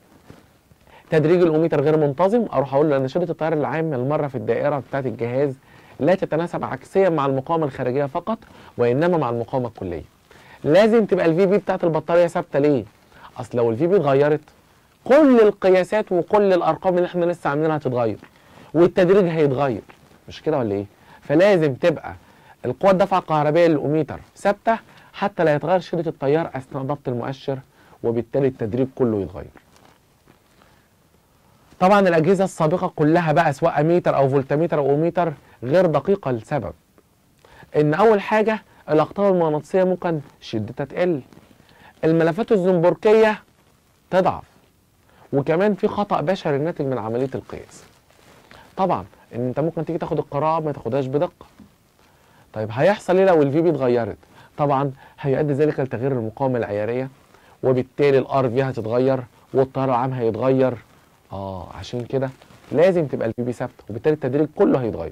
تدريج الاوميتر غير منتظم اروح اقول له ان شده التيار العام المره في الدائره بتاعه الجهاز لا تتناسب عكسيا مع المقاومه الخارجيه فقط وانما مع المقاومه الكليه لازم تبقى الفي بي بتاعه البطاريه ثابته ليه اصل لو الفي بي اتغيرت كل القياسات وكل الارقام اللي احنا لسه عاملينها هتتغير والتدريج هيتغير مش كده ولا ايه فلازم تبقى القوه الدفعه الكهربائيه للاوميتر ثابته حتى لا يتغير شده التيار اثناء ضبط المؤشر وبالتالي التدريج كله يتغير طبعا الاجهزه السابقه كلها بقى سواء اميتر او فولتميتر او اوميتر غير دقيقه لسبب ان اول حاجه الاقطاب المغناطيسيه ممكن شدتها تقل الملفات الزنبركيه تضعف وكمان في خطا بشري ناتج من عمليه القياس طبعا ان انت ممكن تيجي تاخد القراءه ما تاخدهاش بدقه طيب هيحصل ايه لو الفي بي اتغيرت طبعا هيؤدي ذلك لتغيير المقاومه العياريه وبالتالي الار في هتتغير والتيار العام هيتغير اه عشان كده لازم تبقى الفي بي ثابته وبالتالي التدريج كله هيتغير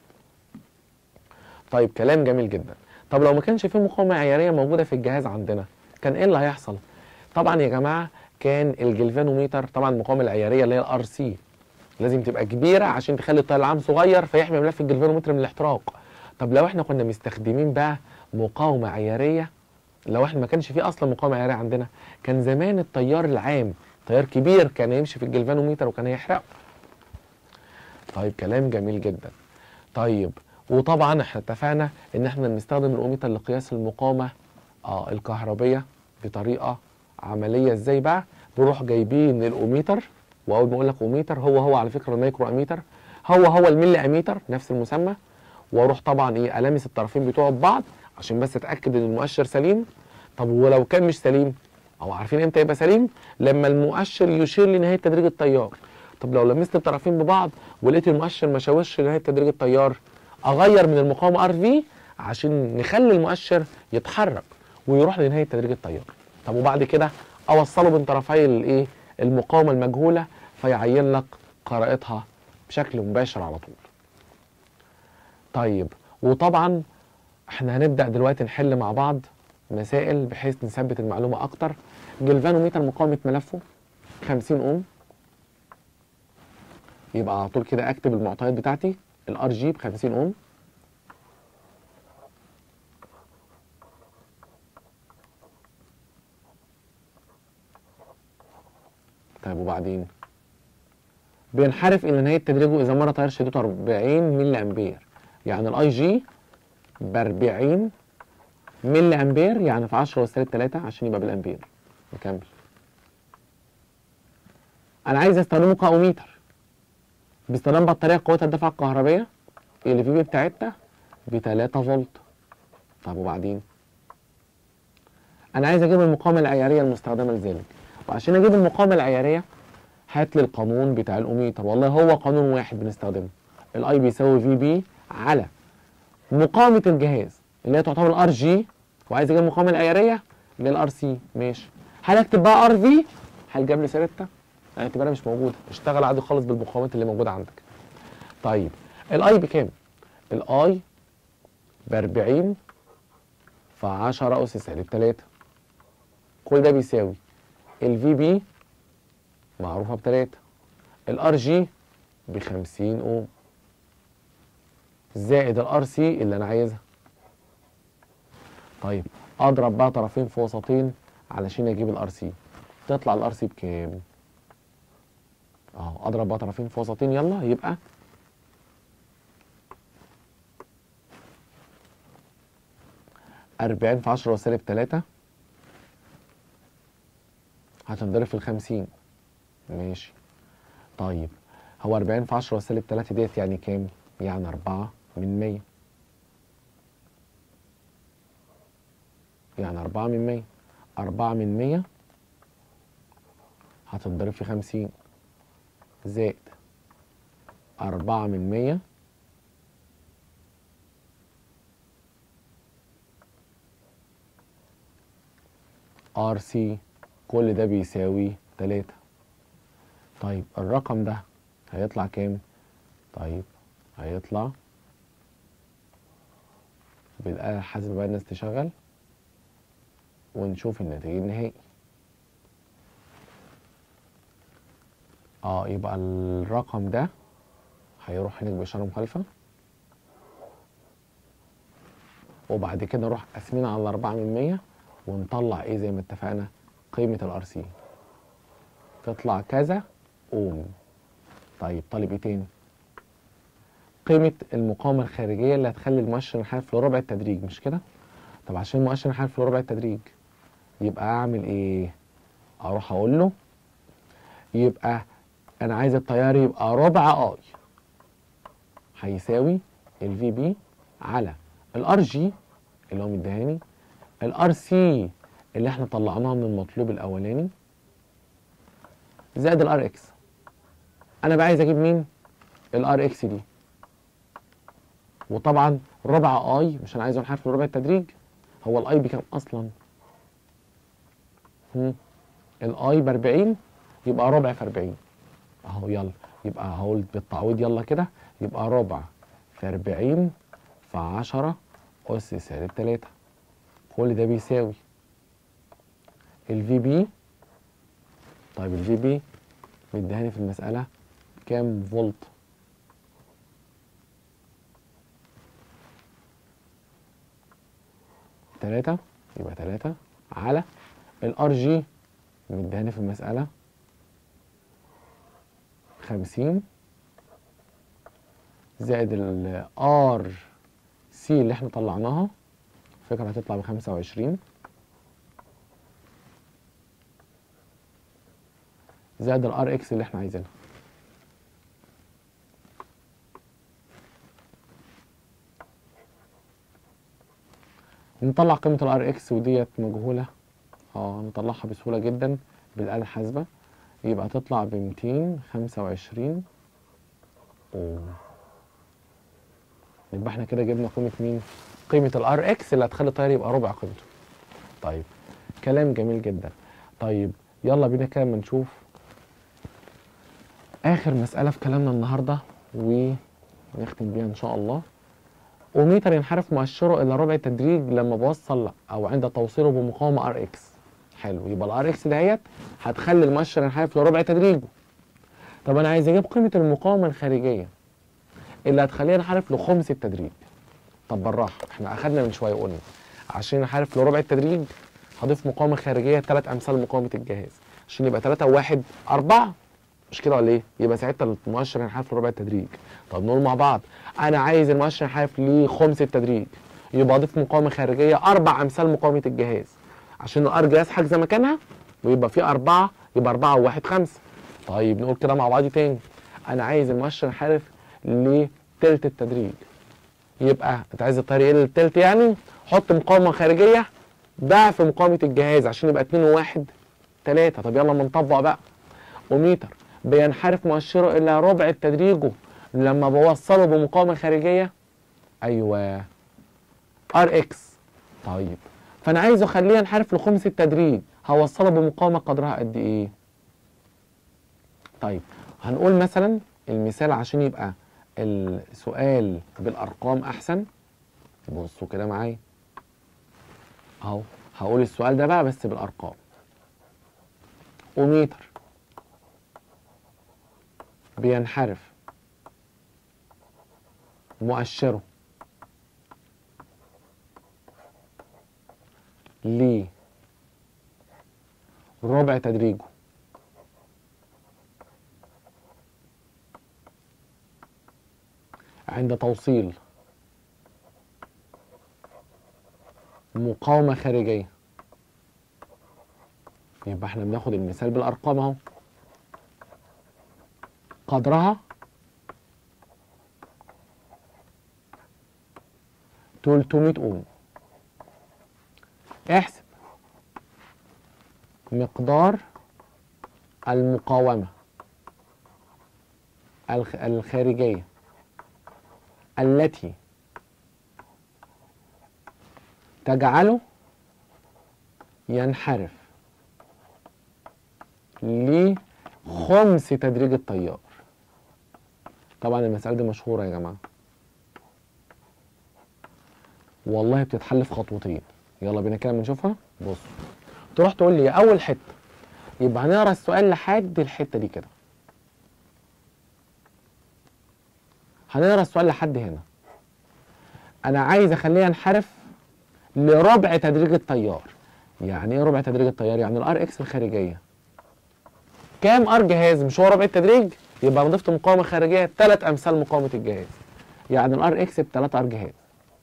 طيب كلام جميل جدا طب لو ما كانش في مقاومه عياريه موجوده في الجهاز عندنا كان ايه اللي هيحصل طبعا يا جماعه كان الجلفانوميتر طبعا المقاومه العياريه اللي هي الار سي لازم تبقى كبيره عشان تخلي التيار العام صغير فيحمي ملف الجلفانومتر من الاحتراق طب لو احنا كنا مستخدمين بقى مقاومه عياريه لو احنا ما كانش في اصلا مقاومه عياريه عندنا كان زمان التيار العام تيار كبير كان يمشي في الجلفانوميتر وكان هيحرقه طيب كلام جميل جدا طيب وطبعا احنا اتفقنا ان احنا بنستخدم الاوميتر لقياس المقاومه اه الكهربيه بطريقه عمليه ازاي بقى بنروح جايبين الاوميتر واول ما اقول لك اوميتر هو هو على فكره المايكرو اميتر هو هو الملي اميتر نفس المسمى واروح طبعا ايه المس الطرفين بتوعه ببعض عشان بس اتاكد ان المؤشر سليم طب ولو كان مش سليم او عارفين امتى يبقى سليم لما المؤشر يشير لنهايه تدريج التيار طب لو لمست الطرفين ببعض ولقيت المؤشر ما شاورش لنهايه تدريج التيار اغير من المقاومه ار في عشان نخلي المؤشر يتحرك ويروح لنهايه تدريج التيار طب وبعد كده اوصله بين طرفي الايه المقاومه المجهوله فيعين لك قراءتها بشكل مباشر على طول طيب وطبعا احنا هنبدا دلوقتي نحل مع بعض مسائل بحيث نثبت المعلومه اكتر جلفانوميتر مقاومه ملفه 50 اوم يبقى على طول كده اكتب المعطيات بتاعتي الار جي ب 50 اوم طيب وبعدين بينحرف الى نهايه تدريجه اذا مر تيار شدته 40 ملي امبير يعني الاي جي ب 40 ملي امبير يعني في 10 وسالب 3 عشان يبقى بالامبير نكمل انا عايز استخدمه كاوميتر باستخدام بطاريه قوتها الدفعه الكهربيه اللي في بي بتاعتها ب 3 فولت طب وبعدين انا عايز اجيب المقاومه العياريه المستخدمه لذلك وعشان اجيب المقاومه العياريه هات لي القانون بتاع الاوميتر والله هو قانون واحد بنستخدمه الاي بيساوي في بي على مقاومه الجهاز اللي هي تعتبر الار جي وعايز اجيب المقاومه العياريه اللي هي الار سي ماشي هل اكتب بقى ار في هل جاب لي سيرتها اعتبرها مش موجوده اشتغل عادي خالص بالمقاومات اللي موجوده عندك طيب الاي بكام الاي ب 40 في 10 اس سالب 3 كل ده بيساوي الفي بي معروفه بتلاتة الار جي ب 50 اوم زائد الار سي اللي انا عايزها طيب اضرب بقى طرفين في وسطين علشان اجيب الار سي تطلع الار سي بكام اهو اضرب بقى طرفين في وسطين يلا يبقى أربعين في عشرة وسالب تلاتة هتنضرب في الخمسين ماشي طيب هو أربعين في عشرة وسالب تلاتة ديت يعني كام؟ يعني أربعة من مية يعني أربعة من مية أربعة من مية هتنضرب في خمسين زائد أربعة من مية ار سي كل ده بيساوي تلاتة طيب الرقم ده هيطلع كام؟ طيب هيطلع بالآلة الحاسبة بقى الناس تشغل ونشوف النتيجة النهائي اه يبقى الرقم ده هيروح هناك بإشارة مخالفة وبعد كده نروح قاسمين على الأربعة من مية ونطلع ايه زي ما اتفقنا قيمة الار سي تطلع كذا اوم طيب طالب ايه تاني قيمة المقاومة الخارجية اللي هتخلي المؤشر ينحرف لربع التدريج مش كده؟ طب عشان المؤشر ينحرف لربع التدريج يبقى اعمل ايه؟ اروح اقول له يبقى انا عايز التيار يبقى ربع اي هيساوي الفي بي على الار جي اللي هو مديهاني الار سي اللي احنا طلعناها من المطلوب الاولاني زائد الار اكس انا بقى عايز اجيب مين الار اكس دي وطبعا ربع اي مش انا عايز انحرف لربع التدريج هو الاي بكام اصلا هم الاي ب 40 يبقى ربع في 40 اهو يلا يبقى هقول بالتعويض يلا كده يبقى ربع في 40 في 10 اس سالب 3 كل ده بيساوي الفي بي طيب الفي بي مديهاني في المسألة كام فولت تلاتة يبقى تلاتة على الار جي مديهاني في المسألة خمسين زائد الار سي اللي احنا طلعناها فكرة هتطلع بخمسة وعشرين زائد الار اكس اللي احنا عايزينها نطلع قيمة الار اكس وديت مجهولة اه نطلعها بسهولة جدا بالآلة الحاسبة يبقى تطلع بميتين خمسة وعشرين اوه يبقى احنا كده جبنا قيمة مين؟ قيمة الار اكس اللي هتخلي التيار يبقى ربع قيمته طيب كلام جميل جدا طيب يلا بينا كده اما نشوف اخر مسألة في كلامنا النهاردة ونختم بيها ان شاء الله اوميتر ينحرف مؤشره الى ربع تدريج لما بوصل او عند توصيله بمقاومة ار اكس حلو يبقى الار اكس دهيت هتخلي المؤشر ينحرف لربع تدريجه طب انا عايز اجيب قيمة المقاومة الخارجية اللي هتخليه ينحرف لخمس التدريج طب بالراحة احنا اخدنا من شوية قلنا عشان ينحرف لربع التدريج هضيف مقاومة خارجية ثلاث امثال مقاومة الجهاز عشان يبقى 3 وواحد أربعة مش كده ولا ايه؟ يبقى ساعتها المؤشر ينحرف لربع التدريج طب نقول مع بعض انا عايز المؤشر ينحرف لخمس التدريج يبقى اضيف مقاومة خارجية أربع امثال مقاومة الجهاز عشان الار جهاز حاجزة مكانها ويبقى في أربعة يبقى أربعة وواحد خمسة طيب نقول كده مع بعض تاني أنا عايز المؤشر ينحرف لتلت التدريج يبقى أنت عايز التيار يقل لتلت يعني حط مقاومة خارجية ضعف مقاومة الجهاز عشان يبقى اتنين وواحد تلاتة طب يلا ما نطبق بقى أوميتر بينحرف مؤشره إلى ربع تدريجه لما بوصله بمقاومة خارجية أيوه ار اكس طيب فانا عايز اخليه ينحرف لخمس التدريج هوصله بمقاومه قدرها قد ايه طيب هنقول مثلا المثال عشان يبقى السؤال بالارقام احسن بصوا كده معايا اهو هقول السؤال ده بقى بس بالارقام اوميتر بينحرف مؤشره ليه ربع تدريجه عند توصيل مقاومة خارجية يبقى احنا بناخد المثال بالأرقام اهو قدرها تلتمية أوم احسب مقدار المقاومة الخ- الخارجية التي تجعله ينحرف لخمس تدريج التيار طبعا المسألة دي مشهورة يا جماعة والله بتتحل في خطوتين يلا بينا كده بنشوفها بص تروح تقول لي اول حته يبقى هنقرا السؤال لحد الحته دي كده هنقرا السؤال لحد هنا انا عايز اخليه ينحرف لربع تدريج التيار يعني ايه ربع تدريج التيار يعني الار اكس الخارجيه كام ار جهاز مش هو ربع التدريج يبقى انا ضفت مقاومه خارجيه ثلاث امثال مقاومه الجهاز يعني الار اكس بثلاث ار جهاز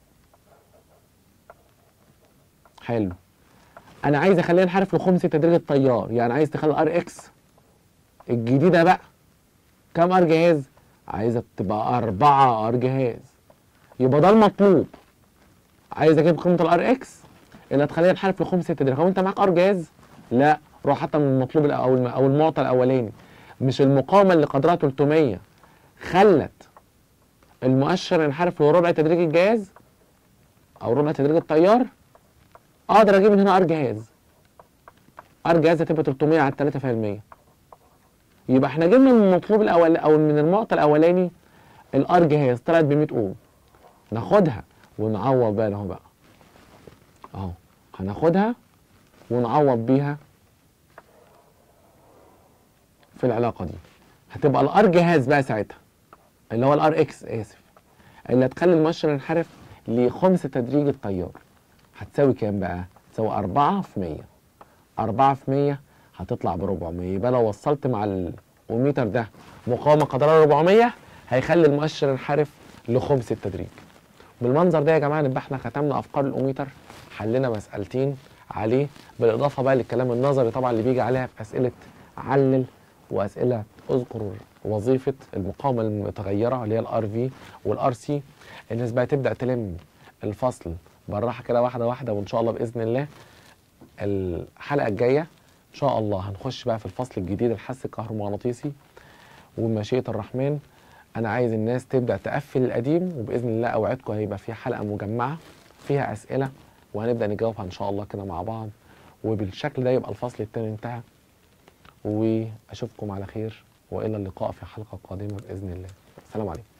حلو انا عايز اخليه ينحرف لخمس تدريج التيار يعني عايز تخلي الار اكس الجديده بقى كام ار جهاز عايزه تبقى أربعة ار جهاز يبقى ده المطلوب عايز اجيب قيمه الار اكس اللي هتخليه ينحرف لخمس تدريج هو انت معاك ار جهاز لا روح حتى من المطلوب الأ- او الم- او المعطى الاولاني مش المقاومه اللي قدرها 300 خلت المؤشر ينحرف لربع تدريج الجهاز او ربع تدريج التيار اقدر اجيب من هنا ار جهاز ار جهاز هتبقى 300 على 3% يبقى احنا جبنا من المطلوب الاول او من المعطى الاولاني الار جهاز طلعت ب 100 اوم ناخدها ونعوض بقى اهو بقى اهو هناخدها ونعوض بيها في العلاقه دي هتبقى الار جهاز بقى ساعتها اللي هو الار اكس اسف اللي هتخلي المؤشر ينحرف لخمس تدريج التيار هتساوي كام بقى؟ تساوي 4 في 100 4 في 100 هتطلع ب 400 يبقى لو وصلت مع الاوميتر ده مقاومه قدرها 400 هيخلي المؤشر ينحرف لخمس التدريج بالمنظر ده يا جماعه نبقى احنا ختمنا افكار الاوميتر حلينا مسالتين عليه بالاضافه بقى للكلام النظري طبعا اللي بيجي عليها في اسئله علل واسئله اذكر وظيفه المقاومه المتغيره اللي هي الار في والار سي الناس بقى تبدا تلم الفصل بالراحه كده واحده واحده وان شاء الله باذن الله الحلقه الجايه ان شاء الله هنخش بقى في الفصل الجديد الحس الكهرومغناطيسي ومشيئه الرحمن انا عايز الناس تبدا تقفل القديم وباذن الله اوعدكم هيبقى في حلقه مجمعه فيها اسئله وهنبدا نجاوبها ان شاء الله كده مع بعض وبالشكل ده يبقى الفصل الثاني انتهى واشوفكم على خير والى اللقاء في حلقه قادمه باذن الله السلام عليكم